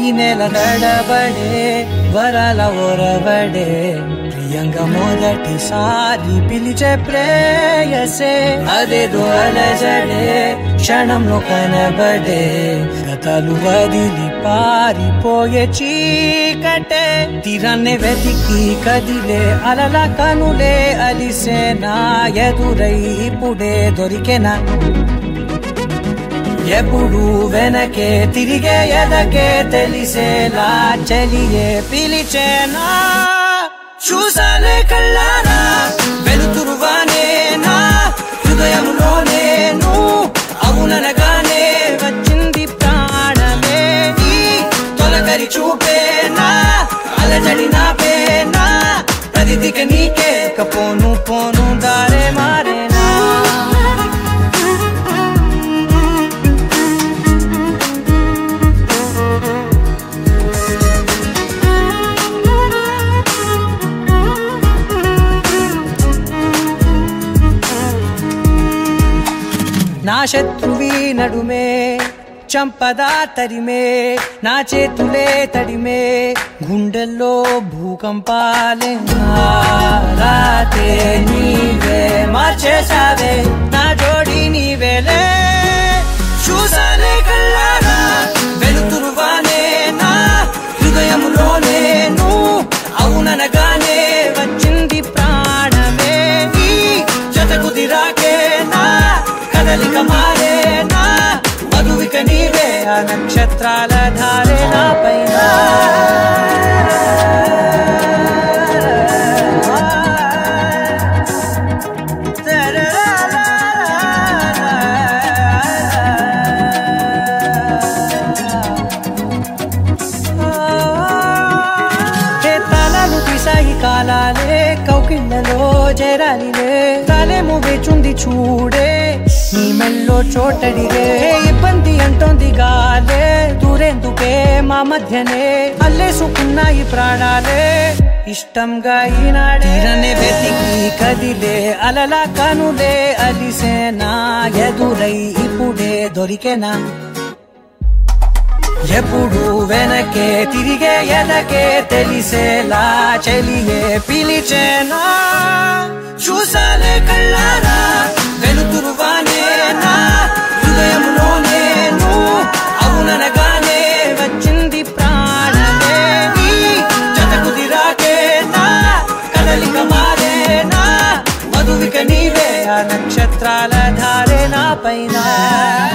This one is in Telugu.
ఈ నెల నడబడే వరాల ఒరవడే ప్రియంగా మొదటిసారి పిలిచే ప్రేయసే అదేదో అలజడే క్షణంలో కనబడే గతాలు వదిలి పారిపోయే చీకటే తీరాన్ని వెతికి కదిలే అలల కనులే అలిసే నా ఎదురై ఇప్పుడే దొరికెనా ఎప్పుడు వెనకే తిరిగే ఎదకే తెలిసేలా చెలియే పిలిచేనా చూసాలే కళ్ళారా వెలుతురువానేనా హృదయంలోనేను అవుననగానే వచ్చింది ప్రాణమే నీ తొలకరి చూపేనా అలజడి నా పేనా ప్రతిదిక నీకే కపోను పోను దారే మారేనా నా శత్రువి నడుమే చంపదా తరిమే నా చేతులే తడిమే గుండెల్లో భూకంపాలే రాతే నీవే మార్చేసావే నా జోడి నీవేలే చూసాలే కళ్ళారా వెలుతురువానే నా హృదయములోనేను అవుననగానే వచ్చింది ప్రాణమే నీ జతకు దిరాకేనా కదలిక మారేనా మధువిక నీవే ఆ నక్షత్రాల ధారే నా పైన హే తాళాలు తీసాయి కాలాలే కౌకిళ్ళలో చేరాలిలే తాలేమో వేచుంది చూడే నీ మెల్లో చోటడిగే ఇబ్బంది అంటోంది గాలే దూరేందుకే మా మధ్యనే అల్లేసుకున్నాయి ప్రాణాలే ఇష్టంగా ఈనాడే తీరనే వెతికి కదిలే అలలా కనులే అలిసేనా ఎదురై ఇప్పుడే దొరికెనా ఎప్పుడు వెనకే తిరిగే ఎదకే తెలిసేలా చెలియే పిలిచేనా చూసాలే కళ్ళారా వెలుతురువానేనా హృదయంలోనేను అవుననగానే వచ్చింది ప్రాణమే నీ జతకు దిరాకేనా కదలిక మారేనా మధువిక నీవే ఆ నక్షత్రాల ధారే నా పైన